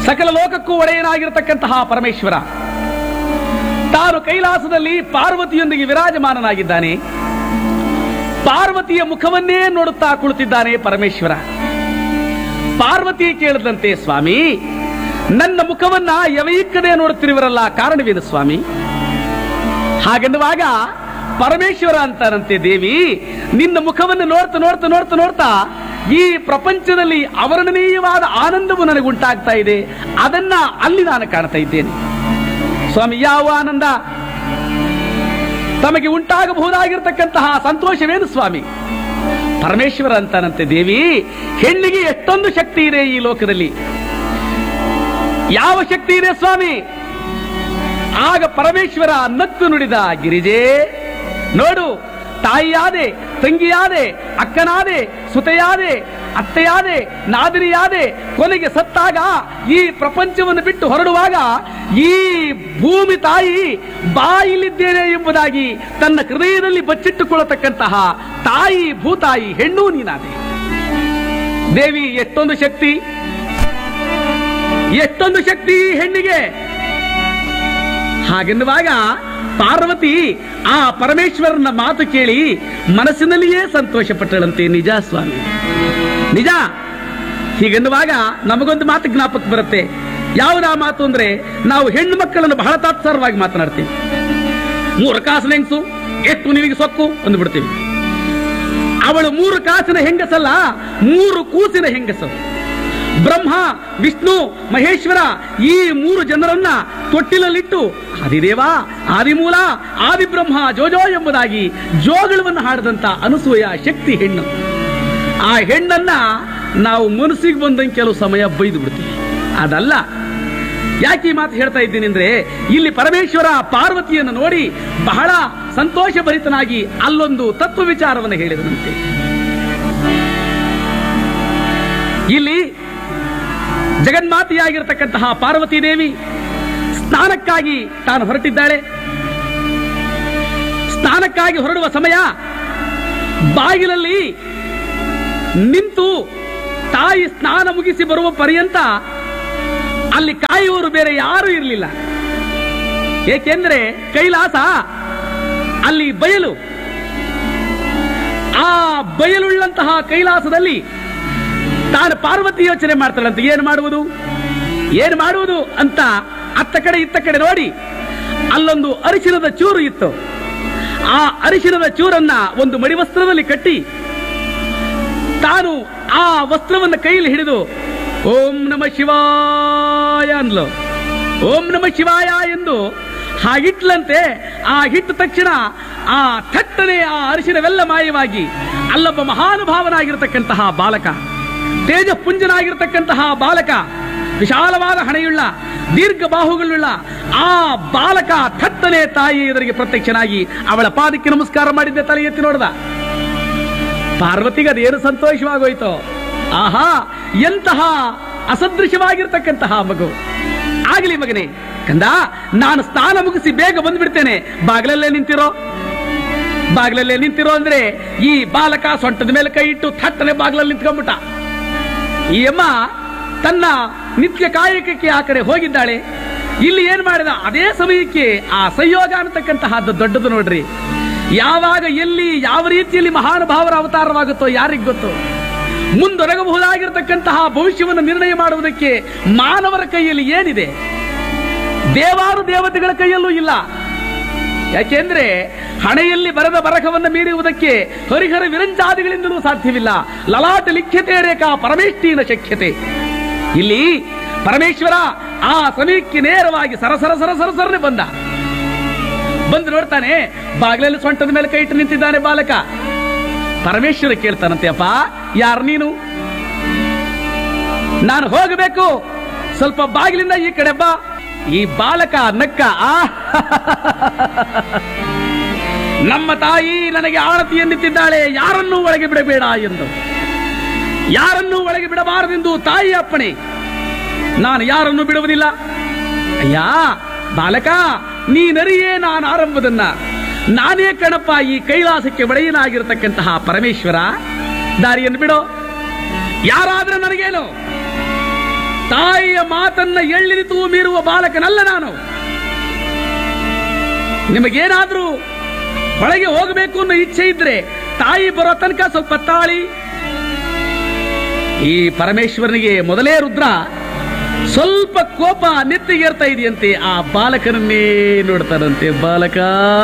ಸಕಲ ಲೋಕಕ್ಕೂ ಒಡೆಯನಾಗಿರತಕ್ಕಂತಹ ಪರಮೇಶ್ವರ ತಾನು ಕೈಲಾಸದಲ್ಲಿ ಪಾರ್ವತಿಯೊಂದಿಗೆ ವಿರಾಜಮಾನನಾಗಿದ್ದಾನೆ ಪಾರ್ವತಿಯ ಮುಖವನ್ನೇ ನೋಡುತ್ತಾ ಕುಳಿತಿದ್ದಾನೆ ಪರಮೇಶ್ವರ ಪಾರ್ವತಿ ಕೇಳಿದಂತೆ ಸ್ವಾಮಿ ನನ್ನ ಮುಖವನ್ನ ಯವೈಕ್ಕದೆ ನೋಡುತ್ತಿರುವರಲ್ಲ ಕಾರಣವೇನು ಸ್ವಾಮಿ ಹಾಗೆನ್ನುವಾಗ ಪರಮೇಶ್ವರ ಅಂತಾನಂತೆ ದೇವಿ ನಿನ್ನ ಮುಖವನ್ನು ನೋಡ್ತಾ ನೋಡ್ತಾ ನೋಡ್ತಾ ನೋಡ್ತಾ ಈ ಪ್ರಪಂಚದಲ್ಲಿ ಅವರ್ಣನೀಯವಾದ ಆನಂದವು ನನಗುಂಟಾಗ್ತಾ ಇದೆ ಅದನ್ನ ಅಲ್ಲಿ ನಾನು ಕಾಣ್ತಾ ಇದ್ದೇನೆ ಸ್ವಾಮಿ ಯಾವ ಆನಂದ ತಮಗೆ ಉಂಟಾಗಬಹುದಾಗಿರ್ತಕ್ಕಂತಹ ಸಂತೋಷವೇನು ಸ್ವಾಮಿ ಪರಮೇಶ್ವರ ಅಂತಾನಂತೆ ದೇವಿ ಹೆಣ್ಣಿಗೆ ಎಷ್ಟೊಂದು ಶಕ್ತಿ ಇದೆ ಈ ಲೋಕದಲ್ಲಿ ಯಾವ ಶಕ್ತಿ ಇದೆ ಸ್ವಾಮಿ ಆಗ ಪರಮೇಶ್ವರ ನಕ್ಕು ನುಡಿದ ಗಿರಿಜೆ ನೋಡು ತಾಯಿಯಾದೆ ತಂಗಿಯಾದೆ ಅಕ್ಕನಾದೆ ಸುತೆಯಾದೆ ಅತ್ತೆಯಾದೆ ನಾದಿನಿಯಾದೆ ಕೊನೆಗೆ ಸತ್ತಾಗ ಈ ಪ್ರಪಂಚವನ್ನು ಬಿಟ್ಟು ಹೊರಡುವಾಗ ಈ ಭೂಮಿ ತಾಯಿ ಬಾಯಿಲಿದ್ದೇನೆ ಎಂಬುದಾಗಿ ತನ್ನ ಹೃದಯದಲ್ಲಿ ಬಚ್ಚಿಟ್ಟುಕೊಳ್ಳತಕ್ಕಂತಹ ತಾಯಿ ಭೂತಾಯಿ ಹೆಣ್ಣು ನೀನಾದೆ ದೇವಿ ಎಷ್ಟೊಂದು ಶಕ್ತಿ ಎಷ್ಟೊಂದು ಶಕ್ತಿ ಈ ಹೆಣ್ಣಿಗೆ ಹಾಗೆನ್ನುವಾಗ ಪಾರ್ವತಿ ಆ ಪರಮೇಶ್ವರನ ಮಾತು ಕೇಳಿ ಮನಸ್ಸಿನಲ್ಲಿಯೇ ಸಂತೋಷ ಪಟ್ಟಳಂತೆ ನಿಜ ಸ್ವಾಮಿ ನಿಜ ಹೀಗೆನ್ನುವಾಗ ನಮಗೊಂದು ಮಾತು ಜ್ಞಾಪಕ ಬರುತ್ತೆ ಯಾವುದಾ ಮಾತು ಅಂದ್ರೆ ನಾವು ಹೆಣ್ಣು ಮಕ್ಕಳನ್ನು ಬಹಳ ತಾತ್ಸಾರವಾಗಿ ಮಾತನಾಡ್ತೀವಿ ಮೂರು ಕಾಸಿನ ಹೆಂಗಸು ಎಷ್ಟು ನಿನಗೆ ಸೊಕ್ಕು ಅಂದ್ಬಿಡ್ತೀವಿ ಅವಳು ಮೂರು ಕಾಸಿನ ಹೆಂಗಸಲ್ಲ ಮೂರು ಕೂಸಿನ ಹೆಂಗಸು ಬ್ರಹ್ಮ ವಿಷ್ಣು ಮಹೇಶ್ವರ ಈ ಮೂರು ಜನರನ್ನ ತೊಟ್ಟಿಲಲ್ಲಿಟ್ಟು ಆದಿದೇವ ಆದಿಮೂಲ ಆದಿಬ್ರಹ್ಮ ಜೋಜೋ ಎಂಬುದಾಗಿ ಜೋಗಳವನ್ನು ಹಾಡದಂತ ಅನಸೂಯ ಶಕ್ತಿ ಹೆಣ್ಣು ಆ ಹೆಣ್ಣನ್ನ ನಾವು ಮನಸ್ಸಿಗೆ ಬಂದಂಗೆ ಕೆಲವು ಸಮಯ ಬೈದು ಬಿಡ್ತೀವಿ ಅದಲ್ಲ ಯಾಕೆ ಈ ಮಾತು ಹೇಳ್ತಾ ಇದ್ದೀನಿ ಅಂದ್ರೆ ಇಲ್ಲಿ ಪರಮೇಶ್ವರ ಪಾರ್ವತಿಯನ್ನು ನೋಡಿ ಬಹಳ ಸಂತೋಷ ಭರಿತನಾಗಿ ಅಲ್ಲೊಂದು ತತ್ವ ವಿಚಾರವನ್ನು ಹೇಳಿದನಂತೆ ಇಲ್ಲಿ ಜಗನ್ಮಾತೆಯಾಗಿರ್ತಕ್ಕಂತಹ ಪಾರ್ವತಿ ದೇವಿ ಸ್ನಾನಕ್ಕಾಗಿ ತಾನು ಹೊರಟಿದ್ದಾಳೆ ಸ್ನಾನಕ್ಕಾಗಿ ಹೊರಡುವ ಸಮಯ ಬಾಗಿಲಲ್ಲಿ ನಿಂತು ತಾಯಿ ಸ್ನಾನ ಮುಗಿಸಿ ಬರುವ ಪರ್ಯಂತ ಅಲ್ಲಿ ಕಾಯುವವರು ಬೇರೆ ಯಾರೂ ಇರಲಿಲ್ಲ ಏಕೆಂದ್ರೆ ಕೈಲಾಸ ಅಲ್ಲಿ ಬಯಲು ಆ ಬಯಲುಳ್ಳಂತಹ ಕೈಲಾಸದಲ್ಲಿ ತಾನು ಪಾರ್ವತಿ ಯೋಚನೆ ಮಾಡ್ತಾಳಂತೆ ಏನು ಮಾಡುವುದು ಏನು ಮಾಡುವುದು ಅಂತ ಅತ್ತ ಕಡೆ ಇತ್ತ ಕಡೆ ನೋಡಿ ಅಲ್ಲೊಂದು ಅರಿಶಿನದ ಚೂರು ಇತ್ತು ಆ ಅರಿಶಿನದ ಚೂರನ್ನ ಒಂದು ಮಡಿವಸ್ತ್ರದಲ್ಲಿ ಕಟ್ಟಿ ತಾನು ಆ ವಸ್ತ್ರವನ್ನು ಕೈಯಲ್ಲಿ ಹಿಡಿದು ಓಂ ನಮ ಶಿವಾಯ ಅಂದ್ಲು ಓಂ ನಮ ಶಿವಾಯ ಎಂದು ಹಾಗಿಟ್ಲಂತೆ ಆ ಹಿಟ್ಟ ತಕ್ಷಣ ಆ ಥಟ್ಟನೆ ಆ ಅರಿಶಿನವೆಲ್ಲ ಮಾಯವಾಗಿ ಅಲ್ಲೊಬ್ಬ ಮಹಾನುಭಾವನಾಗಿರ್ತಕ್ಕಂತಹ ಬಾಲಕ ತೇಜಪುಂಜನಾಗಿರ್ತಕ್ಕಂತಹ ಬಾಲಕ ವಿಶಾಲವಾದ ಹಣೆಯುಳ್ಳ ದೀರ್ಘ ಬಾಹುಗಳುಳ್ಳ ಆ ಬಾಲಕ ಥಟ್ಟನೆ ತಾಯಿ ಎದುರಿಗೆ ಪ್ರತ್ಯಕ್ಷನಾಗಿ ಅವಳ ಪಾದಕ್ಕೆ ನಮಸ್ಕಾರ ಮಾಡಿದ್ದೆ ತಲೆ ಎತ್ತಿ ನೋಡ್ದ ಪಾರ್ವತಿಗೆ ಅದೇನು ಸಂತೋಷವಾಗೋಯ್ತು ಆಹಾ ಎಂತಹ ಅಸದೃಶವಾಗಿರ್ತಕ್ಕಂತಹ ಮಗು ಆಗಲಿ ಮಗನೇ ಕಂದ ನಾನು ಸ್ನಾನ ಮುಗಿಸಿ ಬೇಗ ಬಂದ್ಬಿಡ್ತೇನೆ ಬಾಗಿಲಲ್ಲೇ ನಿಂತಿರೋ ಬಾಗಿಲಲ್ಲೇ ನಿಂತಿರೋ ಅಂದ್ರೆ ಈ ಬಾಲಕ ಸೊಂಟದ ಮೇಲೆ ಕೈ ಇಟ್ಟು ಥಟ್ಟನೆ ಬಾಗಿಲಲ್ಲಿ ನಿಂತ್ಕೊಂಡ್ಬಿಟ್ಟ ಈ ಅಮ್ಮ ತನ್ನ ನಿತ್ಯ ಕಾಯಕಕ್ಕೆ ಆ ಕಡೆ ಹೋಗಿದ್ದಾಳೆ ಇಲ್ಲಿ ಏನ್ ಮಾಡಿದ ಅದೇ ಸಮಯಕ್ಕೆ ಆ ಸಂಯೋಗ ಅನ್ನತಕ್ಕಂತಹದ್ದು ದೊಡ್ಡದು ನೋಡ್ರಿ ಯಾವಾಗ ಎಲ್ಲಿ ಯಾವ ರೀತಿಯಲ್ಲಿ ಮಹಾನುಭಾವರ ಅವತಾರವಾಗುತ್ತೋ ಯಾರಿಗ್ ಗೊತ್ತು ಮುಂದೊರಗಬಹುದಾಗಿರ್ತಕ್ಕಂತಹ ಭವಿಷ್ಯವನ್ನು ನಿರ್ಣಯ ಮಾಡುವುದಕ್ಕೆ ಮಾನವರ ಕೈಯಲ್ಲಿ ಏನಿದೆ ದೇವಾರು ದೇವತೆಗಳ ಕೈಯಲ್ಲೂ ಇಲ್ಲ ಯಾಕೆಂದ್ರೆ ಹಣೆಯಲ್ಲಿ ಬರೆದ ಬರಹವನ್ನು ಮೀರುವುದಕ್ಕೆ ಹರಿಹರ ವಿರಂಜಾದಿಗಳಿಂದಲೂ ಸಾಧ್ಯವಿಲ್ಲ ಲಲಾಟ ಲಿಖ್ಯತೆ ರೇಖಾ ಪರಮೇಷ್ಠೀನ ಶಕ್ಯತೆ ಇಲ್ಲಿ ಪರಮೇಶ್ವರ ಆ ಸಮಯಕ್ಕೆ ನೇರವಾಗಿ ಸರಸರ ಸರ ಸರನೆ ಬಂದ ಬಂದು ನೋಡ್ತಾನೆ ಬಾಗಿಲಲ್ಲಿ ಸೊಂಟದ ಮೇಲೆ ಕೈ ಇಟ್ಟು ನಿಂತಿದ್ದಾನೆ ಬಾಲಕ ಪರಮೇಶ್ವರ ಕೇಳ್ತಾನಂತೆ ಅಪ್ಪ ಯಾರು ನೀನು ನಾನು ಹೋಗಬೇಕು ಸ್ವಲ್ಪ ಬಾಗಿಲಿಂದ ಈ ಕಡೆ ಬಾ ಈ ಬಾಲಕ ನಕ್ಕ ಆ ನಮ್ಮ ತಾಯಿ ನನಗೆ ಆಳತಿ ಎನ್ನುತ್ತಿದ್ದಾಳೆ ಯಾರನ್ನೂ ಒಳಗೆ ಬಿಡಬೇಡ ಎಂದು ಯಾರನ್ನೂ ಒಳಗೆ ಬಿಡಬಾರದೆಂದು ತಾಯಿ ಅಪ್ಪಣೆ ನಾನು ಯಾರನ್ನೂ ಬಿಡುವುದಿಲ್ಲ ಅಯ್ಯ ಬಾಲಕ ನೀನರಿಯೇ ನಾನು ಆರಂಭದನ್ನ ನಾನೇ ಕಣಪ್ಪ ಈ ಕೈಲಾಸಕ್ಕೆ ಒಡೆಯನಾಗಿರತಕ್ಕಂತಹ ಪರಮೇಶ್ವರ ದಾರಿಯನ್ನು ಬಿಡೋ ಯಾರಾದ್ರೆ ನನಗೇನು ತಾಯಿಯ ಮಾತನ್ನ ಎಳ್ಳಿರಿತು ಮೀರುವ ಬಾಲಕನಲ್ಲ ನಾನು ನಿಮಗೇನಾದ್ರೂ ಒಳಗೆ ಹೋಗಬೇಕು ಅನ್ನೋ ಇಚ್ಛೆ ಇದ್ರೆ ತಾಯಿ ಬರೋ ತನಕ ಸ್ವಲ್ಪ ತಾಳಿ ಈ ಪರಮೇಶ್ವರನಿಗೆ ಮೊದಲೇ ರುದ್ರ ಸ್ವಲ್ಪ ಕೋಪ ನೆತ್ತಿಗೇರ್ತಾ ಇದೆಯಂತೆ ಆ ಬಾಲಕನನ್ನೇ ನೋಡ್ತಾರಂತೆ ಬಾಲಕ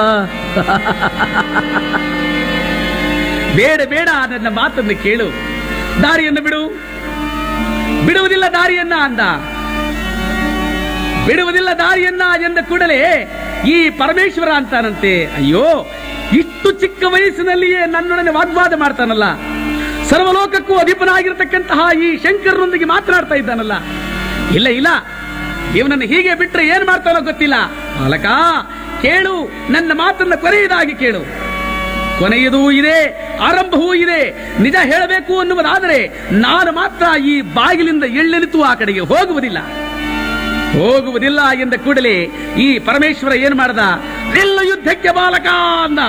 ಬೇಡ ಬೇಡ ನನ್ನ ಮಾತನ್ನು ಕೇಳು ದಾರಿಯನ್ನು ಬಿಡು ಬಿಡುವುದಿಲ್ಲ ದಾರಿಯನ್ನ ಅಂದ ಬಿಡುವುದಿಲ್ಲ ದಾರಿಯನ್ನ ಎಂದ ಕೂಡಲೇ ಈ ಪರಮೇಶ್ವರ ಅಂತಾನಂತೆ ಅಯ್ಯೋ ಇಷ್ಟು ಚಿಕ್ಕ ವಯಸ್ಸಿನಲ್ಲಿಯೇ ನನ್ನೊಡನೆ ವಾಗ್ವಾದ ಮಾಡ್ತಾನಲ್ಲ ಸರ್ವಲೋಕಕ್ಕೂ ಅಧಿಪನಾಗಿರ್ತಕ್ಕಂತಹ ಈ ಶಂಕರನೊಂದಿಗೆ ಮಾತನಾಡ್ತಾ ಇದ್ದಾನಲ್ಲ ಇಲ್ಲ ಇಲ್ಲ ಇವನನ್ನು ಹೀಗೆ ಬಿಟ್ರೆ ಏನ್ ಮಾಡ್ತಾನೋ ಗೊತ್ತಿಲ್ಲ ಬಾಲಕ ಕೇಳು ನನ್ನ ಮಾತನ್ನ ಕೊನೆಯದಾಗಿ ಕೇಳು ಕೊನೆಯದೂ ಇದೆ ಆರಂಭವೂ ಇದೆ ನಿಜ ಹೇಳಬೇಕು ಅನ್ನುವುದಾದರೆ ನಾನು ಮಾತ್ರ ಈ ಬಾಗಿಲಿಂದ ಎಳ್ಳೆನಿತು ಆ ಕಡೆಗೆ ಹೋಗುವುದಿಲ್ಲ ಹೋಗುವುದಿಲ್ಲ ಎಂದ ಕೂಡಲೇ ಈ ಪರಮೇಶ್ವರ ಏನ್ ಮಾಡ್ದ ಎಲ್ಲ ಯುದ್ಧಕ್ಕೆ ಬಾಲಕ ಅಂದ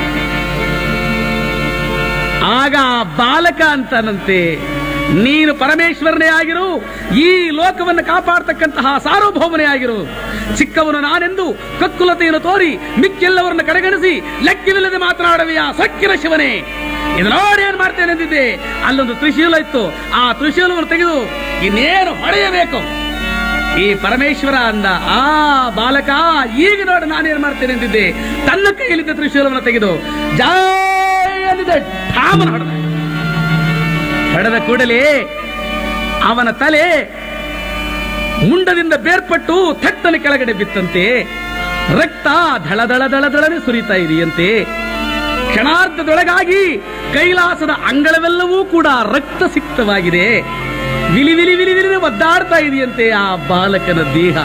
ಆಗ ಆ ಬಾಲಕ ಅಂತಾನಂತೆ ನೀನು ಪರಮೇಶ್ವರನೇ ಆಗಿರು ಈ ಲೋಕವನ್ನು ಕಾಪಾಡ್ತಕ್ಕಂತಹ ಸಾರ್ವಭೌಮನೇ ಆಗಿರು ಚಿಕ್ಕವನು ನಾನೆಂದು ಕಕ್ಕುಲತೆಯನ್ನು ತೋರಿ ಮಿಕ್ಕೆಲ್ಲವರನ್ನು ಕಡೆಗಣಿಸಿ ಲೆಕ್ಕವಿಲ್ಲದೆ ಮಾತನಾಡುವೆಯ ಸಕ್ಕಿನ ಶಿವನೇ ಇದು ನೋಡಿ ಏನ್ ಮಾಡ್ತೇನೆ ಅಂದಿದ್ದೆ ಅಲ್ಲೊಂದು ತ್ರಿಶೂಲ ಇತ್ತು ಆ ತ್ರಿಶೂಲವನ್ನು ತೆಗೆದು ಇನ್ನೇನು ಹೊಡೆಯಬೇಕು ಈ ಪರಮೇಶ್ವರ ಅಂದ ಆ ಬಾಲಕ ಈಗ ನೋಡಿ ನಾನೇನ್ ಮಾಡ್ತೇನೆ ಅಂತಿದ್ದೆ ತನ್ನ ಕೈಯಲ್ಲಿದ್ದ ತ್ರಿಶೂಲವನ್ನು ತೆಗೆದು ಜಾಯ್ ಅಂದಿದ್ದ ಠಾಮನ ಹೊಡೆದ ಹೊಡೆದ ಕೂಡಲೇ ಅವನ ತಲೆ ಮುಂಡದಿಂದ ಬೇರ್ಪಟ್ಟು ಥಟ್ಟನೆ ಕೆಳಗಡೆ ಬಿತ್ತಂತೆ ರಕ್ತ ಧಳ ಧಳ ಧಳ ಧಳನೆ ಸುರಿತಾ ಇದೆಯಂತೆ ಕ್ಷಣಾರ್ಧದೊಳಗಾಗಿ ಕೈಲಾಸದ ಅಂಗಳವೆಲ್ಲವೂ ಕೂಡ ರಕ್ತ ಸಿಕ್ತವಾಗಿದೆ ವಿಲಿ ವಿಲಿ ವಿಲಿ ವಿಲಿ ಒದ್ದಾಡ್ತಾ ಇದೆಯಂತೆ ಆ ಬಾಲಕನ ದೇಹ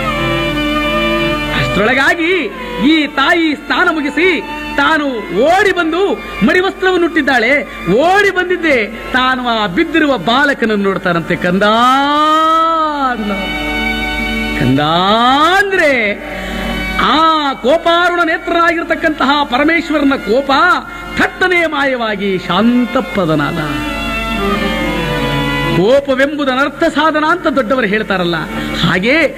ಅಷ್ಟರೊಳಗಾಗಿ ಈ ತಾಯಿ ಸ್ನಾನ ಮುಗಿಸಿ ತಾನು ಓಡಿ ಬಂದು ಮಡಿವಸ್ತ್ರವನ್ನು ಹುಟ್ಟಿದ್ದಾಳೆ ಓಡಿ ಬಂದಿದ್ದೆ ತಾನು ಆ ಬಿದ್ದಿರುವ ಬಾಲಕನನ್ನು ನೋಡ್ತಾನಂತೆ ಕಂದ ಅಂದ. ಕಂದ ಅಂದ್ರೆ ಆ ಕೋಪಾರುಣ ನೇತ್ರನಾಗಿರ್ತಕ್ಕಂತಹ ಪರಮೇಶ್ವರನ ಕೋಪ ಥಟ್ಟನೆ ಮಾಯವಾಗಿ ಶಾಂತಪ್ರದನಾದ ಕೋಪವೆಂಬುದು ಅನರ್ಥ ಸಾಧನ ಅಂತ ದೊಡ್ಡವರು ಹೇಳ್ತಾರಲ್ಲ ಹಾಗೆ